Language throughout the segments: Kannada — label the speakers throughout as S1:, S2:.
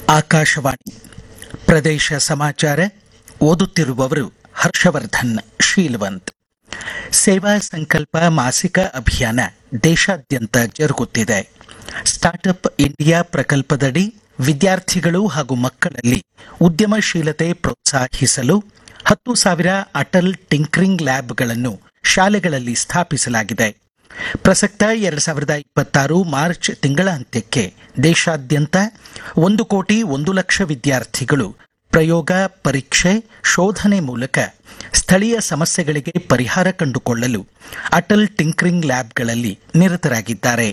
S1: ಆಕಾಶವಾಣಿ ಪ್ರದೇಶ ಸಮಾಚಾರ ಓದುತ್ತಿರುವವರು ಹರ್ಷವರ್ಧನ್ ಶೀಲವಂತ್ ಸೇವಾ ಸಂಕಲ್ಪ ಮಾಸಿಕ ಅಭಿಯಾನ ದೇಶಾದ್ಯಂತ ಜರುಗುತ್ತಿದೆ ಸ್ಟಾರ್ಟ್ಅಪ್ ಇಂಡಿಯಾ ಪ್ರಕಲ್ಪದಡಿ ವಿದ್ಯಾರ್ಥಿಗಳು ಹಾಗೂ ಮಕ್ಕಳಲ್ಲಿ ಉದ್ಯಮಶೀಲತೆ ಪ್ರೋತ್ಸಾಹಿಸಲು ಹತ್ತು ಸಾವಿರ ಅಟಲ್ ಟಿಂಕರಿಂಗ್ ಲ್ಯಾಬ್ಗಳನ್ನು ಶಾಲೆಗಳಲ್ಲಿ ಸ್ಥಾಪಿಸಲಾಗಿದೆ ಪ್ರಸಕ್ತ ಎರಡ್ ಸಾವಿರದ ಇಪ್ಪತ್ತಾರು ಮಾರ್ಚ್ ತಿಂಗಳಾಂತ್ಯಕ್ಕೆ ದೇಶಾದ್ಯಂತ ಒಂದು ಕೋಟಿ ಒಂದು ಲಕ್ಷ ವಿದ್ಯಾರ್ಥಿಗಳು ಪ್ರಯೋಗ ಪರೀಕ್ಷೆ ಶೋಧನೆ ಮೂಲಕ ಸ್ಥಳೀಯ ಸಮಸ್ಯೆಗಳಿಗೆ ಪರಿಹಾರ ಕಂಡುಕೊಳ್ಳಲು ಅಟಲ್ ಟಿಂಕರಿಂಗ್ ಲ್ಯಾಬ್ಗಳಲ್ಲಿ ನಿರತರಾಗಿದ್ದಾರೆ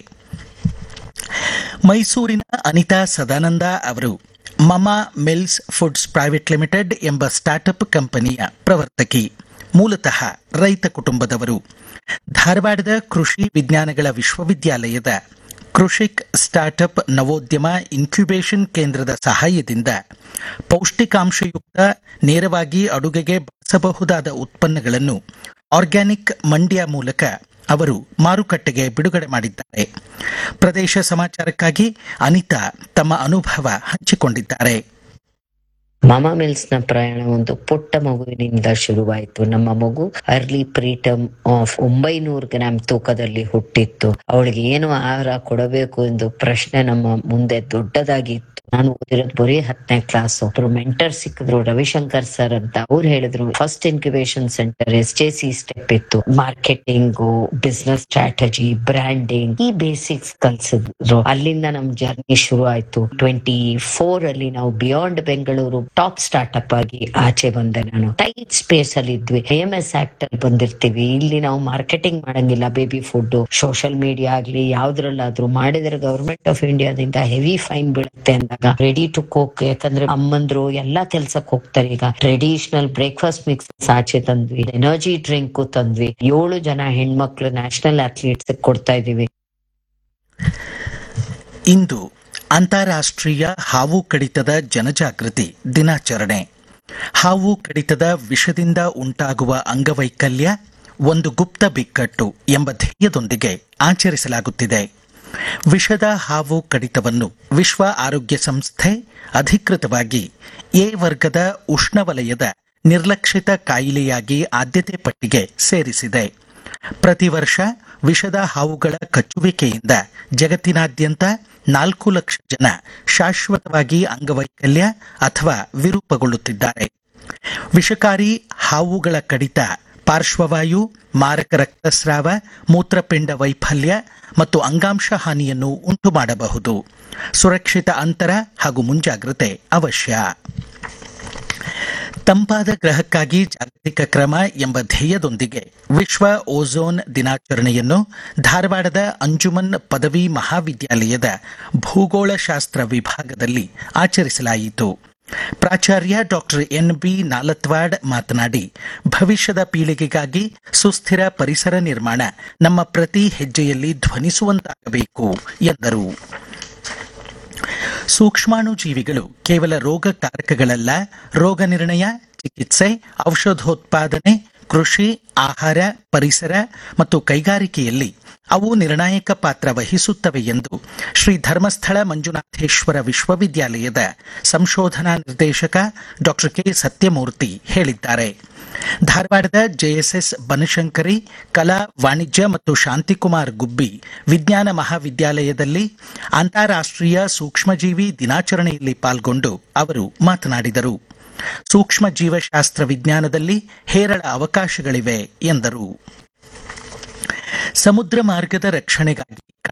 S1: ಮೈಸೂರಿನ ಅನಿತಾ ಸದಾನಂದ ಅವರು Mama Mills Foods private limited ಎಂಬ ಸ್ಟಾರ್ಟ್ಅಪ್ ಕಂಪನಿಯ ಪ್ರವರ್ತಕಿ ಮೂಲತಃ ರೈತ ಕುಟುಂಬದವರು ಧಾರವಾಡದ ಕೃಷಿ ವಿಜ್ಞಾನಗಳ ವಿಶ್ವವಿದ್ಯಾಲಯದ ಕೃಷಿಕ್ ಸ್ಟಾರ್ಟ್ಅಪ್ ನವೋದ್ಯಮ ಇನ್ಕ್ಯುಬೇಷನ್ ಕೇಂದ್ರದ ಸಹಾಯದಿಂದ ಪೌಷ್ಟಿಕಾಂಶಯುಕ್ತ ನೇರವಾಗಿ ಅಡುಗೆಗೆ ಬಳಸಬಹುದಾದ ಉತ್ಪನ್ನಗಳನ್ನು ಆರ್ಗ್ಯಾನಿಕ್ ಮಂಡ್ಯ ಮೂಲಕ ಅವರು ಮಾರುಕಟ್ಟೆಗೆ ಬಿಡುಗಡೆ ಮಾಡಿದ್ದಾರೆ ಪ್ರದೇಶ ಸಮಾಚಾರಕ್ಕಾಗಿ ಅನಿತಾ ತಮ್ಮ ಅನುಭವ ಹಂಚಿಕೊಂಡಿದ್ದಾರೆ
S2: ಮಾಮಾ ಮಿಲ್ಸ್ ನ ಪ್ರಯಾಣ ಒಂದು ಪುಟ್ಟ ಮಗುವಿನಿಂದ ಶುರುವಾಯಿತು ನಮ್ಮ ಮಗು ಅರ್ಲಿ ಪ್ರೀಟಮ್ ಆಫ್ ಒಂಬೈನೂರು ಗ್ರಾಮ್ ತೂಕದಲ್ಲಿ ಹುಟ್ಟಿತ್ತು ಅವಳಿಗೆ ಏನು ಆಹಾರ ಕೊಡಬೇಕು ಎಂದು ಪ್ರಶ್ನೆ ನಮ್ಮ ಮುಂದೆ ದೊಡ್ಡದಾಗಿ ಇತ್ತು ನಾನು ಓದಿರೋದು ಬರೀ ಹತ್ತನೇ ಕ್ಲಾಸ್ ಒಬ್ರು ಮೆಂಟರ್ ಸಿಕ್ಕಿದ್ರು ರವಿಶಂಕರ್ ಸರ್ ಅಂತ ಅವ್ರು ಹೇಳಿದ್ರು first incubation centre S J C step ಇತ್ತು ಮಾರ್ಕೆಟಿಂಗ್ ಬಿಸ್ನೆಸ್ ಸ್ಟ್ರಾಟಜಿ ಬ್ರ್ಯಾಂಡಿಂಗ್ ಈ ಬೇಸಿಕ್ಸ್ ಕಲ್ಸಿದ್ರು ಅಲ್ಲಿಂದ ನಮ್ ಜರ್ನಿ ಶುರು ಆಯ್ತು ಟ್ವೆಂಟಿ ಫೋರ್ ಅಲ್ಲಿ ನಾವು ಬಿಯಾಂಡ್ ಬೆಂಗಳೂರು ಟಾಪ್ ಸ್ಟಾರ್ಟ್ಅಪ್ ಆಗಿ ಆಚೆ ಬಂದೆ ನಾನು ಟೈಟ್ ಸ್ಪೇಸ್ ಅಲ್ಲಿ ಇದ್ವಿ ಎ ಎಂ ಎಸ್ ಆಕ್ಟ್ ಅಲ್ಲಿ ಬಂದಿರ್ತೀವಿ ಇಲ್ಲಿ ನಾವು ಮಾರ್ಕೆಟಿಂಗ್ ಮಾಡಂಗಿಲ್ಲ ಬೇಬಿ ಫುಡ್ ಸೋಷಿಯಲ್ ಮೀಡಿಯಾ ಆಗ್ಲಿ ಯಾವ್ದ್ರಲ್ಲಾದ್ರೂ ಮಾಡಿದ್ರೆ ಗವರ್ಮೆಂಟ್ ಆಫ್ ಇಂಡಿಯಾದಿಂದ ಹೆವಿ ಫೈನ್ ಬೀಳುತ್ತೆ ಅಂದಾಗ ರೆಡಿ ಟು ಕುಕ್ ಯಾಕಂದ್ರೆ ಅಮ್ಮಂದ್ರು ಎಲ್ಲಾ ಕೆಲ್ಸಕ್ಕೆ ಹೋಗ್ತಾರೆ ಈಗ ಟ್ರೆಡಿಷನಲ್ ಬ್ರೇಕ್ಫಾಸ್ಟ್ ಮಿಕ್ಸ್ ಆಚೆ ತಂದ್ವಿ ಎನರ್ಜಿ ಡ್ರಿಂಕ್ ತಂದ್ವಿ ಏಳು ಜನ ಹೆಣ್ಮಕ್ಳು ನ್ಯಾಷನಲ್ ಅಥ್ಲೀಟ್ಸ್ ಕೊಡ್ತಾ ಇದೀವಿ
S1: ಇಂದು ಅಂತಾರಾಷ್ಟ್ರೀಯ ಹಾವು ಕಡಿತದ ಜನಜಾಗೃತಿ ದಿನಾಚರಣೆ ಹಾವು ಕಡಿತದ ವಿಷದಿಂದ ಉಂಟಾಗುವ ಅಂಗವೈಕಲ್ಯ ಒಂದು ಗುಪ್ತ ಬಿಕ್ಕಟ್ಟು ಎಂಬ ಧ್ಯೇಯದೊಂದಿಗೆ ಆಚರಿಸಲಾಗುತ್ತಿದೆ ವಿಷದ ಹಾವು ಕಡಿತವನ್ನು ವಿಶ್ವ ಆರೋಗ್ಯ ಸಂಸ್ಥೆ ಅಧಿಕೃತವಾಗಿ ಎ ವರ್ಗದ ಉಷ್ಣವಲಯದ ನಿರ್ಲಕ್ಷಿತ ಕಾಯಿಲೆಯಾಗಿ ಆದ್ಯತೆ ಪಟ್ಟಿಗೆ ಸೇರಿಸಿದೆ ಪ್ರತಿ ವರ್ಷ ವಿಷದ ಹಾವುಗಳ ಕಚ್ಚುವಿಕೆಯಿಂದ ಜಗತ್ತಿನಾದ್ಯಂತ ನಾಲ್ಕು ಲಕ್ಷ ಜನ ಶಾಶ್ವತವಾಗಿ ಅಂಗವೈಕಲ್ಯ ಅಥವಾ ವಿರೂಪಗೊಳ್ಳುತ್ತಿದ್ದಾರೆ ವಿಷಕಾರಿ ಹಾವುಗಳ ಕಡಿತ ಪಾರ್ಶ್ವವಾಯು ಮಾರಕ ರಕ್ತಸ್ರಾವ ಮೂತ್ರಪಿಂಡ ವೈಫಲ್ಯ ಮತ್ತು ಅಂಗಾಂಶ ಹಾನಿಯನ್ನು ಉಂಟು ಮಾಡಬಹುದು ಸುರಕ್ಷಿತ ಅಂತರ ಹಾಗೂ ಮುಂಜಾಗ್ರತೆ ಅವಶ್ಯ ತಂಪಾದ ಗ್ರಹಕ್ಕಾಗಿ ಜಾಗತಿಕ ಕ್ರಮ ಎಂಬ ಧ್ಯೇಯದೊಂದಿಗೆ ವಿಶ್ವ ಓಝೋನ್ ದಿನಾಚರಣೆಯನ್ನು ಧಾರವಾಡದ ಅಂಜುಮನ್ ಪದವಿ ಮಹಾವಿದ್ಯಾಲಯದ ಭೂಗೋಳಶಾಸ್ತ್ರ ವಿಭಾಗದಲ್ಲಿ ಆಚರಿಸಲಾಯಿತು ಪ್ರಾಚಾರ್ಯ ಡಾಕ್ಟರ್ ಎನ್ ಬಿ ನಾಲತ್ವಾಡ್ ಮಾತನಾಡಿ ಭವಿಷ್ಯದ ಪೀಳಿಗೆಗಾಗಿ ಸುಸ್ಥಿರ ಪರಿಸರ ನಿರ್ಮಾಣ ನಮ್ಮ ಪ್ರತಿ ಹೆಜ್ಜೆಯಲ್ಲಿ ಧ್ವನಿಸುವಂತಾಗಬೇಕು ಎಂದರು ಸೂಕ್ಷ್ಮಾಣು ಜೀವಿಗಳು ಕೇವಲ ರೋಗಕಾರಕಗಳಲ್ಲ ರೋಗ ನಿರ್ಣಯ ಚಿಕಿತ್ಸೆ ಔಷಧೋತ್ಪಾದನೆ ಕೃಷಿ ಆಹಾರ ಪರಿಸರ ಮತ್ತು ಕೈಗಾರಿಕೆಯಲ್ಲಿ ಅವು ನಿರ್ಣಾಯಕ ಪಾತ್ರ ವಹಿಸುತ್ತವೆ ಎಂದು ಶ್ರೀ ಧರ್ಮಸ್ಥಳ ಮಂಜುನಾಥೇಶ್ವರ ವಿಶ್ವವಿದ್ಯಾಲಯದ ಸಂಶೋಧನಾ ನಿರ್ದೇಶಕ ಡಾಕ್ಟರ್ ಕೆ ಸತ್ಯಮೂರ್ತಿ ಹೇಳಿದ್ದಾರೆ ಧಾರವಾಡದ ಜೆಎಸ್ಎಸ್ ಬನಶಂಕರಿ ಕಲಾ ವಾಣಿಜ್ಯ ಮತ್ತು ಶಾಂತಿಕುಮಾರ್ ಗುಬ್ಬಿ ವಿಜ್ಞಾನ ಮಹಾವಿದ್ಯಾಲಯದಲ್ಲಿ ಅಂತಾರಾಷ್ಟ್ರೀಯ ಸೂಕ್ಷ್ಮಜೀವಿ ದಿನಾಚರಣೆಯಲ್ಲಿ ಪಾಲ್ಗೊಂಡು ಅವರು ಮಾತನಾಡಿದರು ಸೂಕ್ಷ್ಮ ಜೀವಶಾಸ್ತ್ರ ವಿಜ್ಞಾನದಲ್ಲಿ ಹೇರಳ ಅವಕಾಶಗಳಿವೆ ಎಂದರು ಸಮುದ್ರ ಮಾರ್ಗದ ರಕ್ಷಣೆಗಾಗಿ